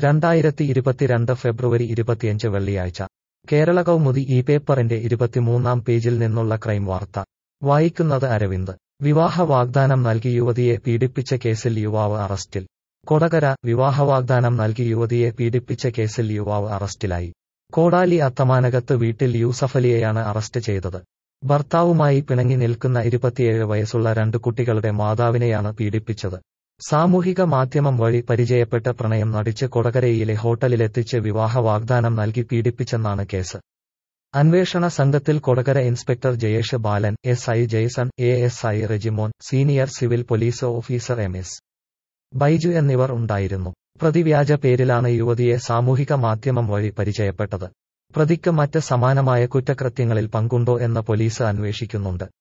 രണ്ടായിരത്തി ഇരുപത്തിരണ്ട് ഫെബ്രുവരി ഇരുപത്തിയഞ്ച് വെള്ളിയാഴ്ച കേരള കൗമുദി ഈ പേപ്പറിന്റെ ഇരുപത്തിമൂന്നാം പേജിൽ നിന്നുള്ള ക്രൈം വാർത്ത വായിക്കുന്നത് അരവിന്ദ് വിവാഹ വാഗ്ദാനം നൽകി യുവതിയെ പീഡിപ്പിച്ച കേസിൽ യുവാവ് അറസ്റ്റിൽ കൊടകര വിവാഹ വാഗ്ദാനം നൽകി യുവതിയെ പീഡിപ്പിച്ച കേസിൽ യുവാവ് അറസ്റ്റിലായി കോടാലി അത്തമാനകത്ത് വീട്ടിൽ യൂസഫലിയെയാണ് അറസ്റ്റ് ചെയ്തത് ഭർത്താവുമായി പിണങ്ങി നിൽക്കുന്ന ഇരുപത്തിയേഴ് വയസ്സുള്ള രണ്ട് കുട്ടികളുടെ മാതാവിനെയാണ് പീഡിപ്പിച്ചത് സാമൂഹിക മാധ്യമം വഴി പരിചയപ്പെട്ട് പ്രണയം നടിച്ച് കൊടകരയിലെ ഹോട്ടലിലെത്തിച്ച് വിവാഹ വാഗ്ദാനം നൽകി പീഡിപ്പിച്ചെന്നാണ് കേസ് അന്വേഷണ സംഘത്തിൽ Kodakara inspector Jayesh Balan S I Jaison A S I Rejimon senior civil police officer M S Baiju എന്നിവർ ഉണ്ടായിരുന്നു പ്രതിവ്യാജ പേരിലാണ് യുവതിയെ സാമൂഹിക മാധ്യമം വഴി പരിചയപ്പെട്ടത് പ്രതിക്ക് മറ്റ് സമാനമായ കുറ്റകൃത്യങ്ങളിൽ പങ്കുണ്ടോ എന്ന് പോലീസ് അന്വേഷിക്കുന്നുണ്ട്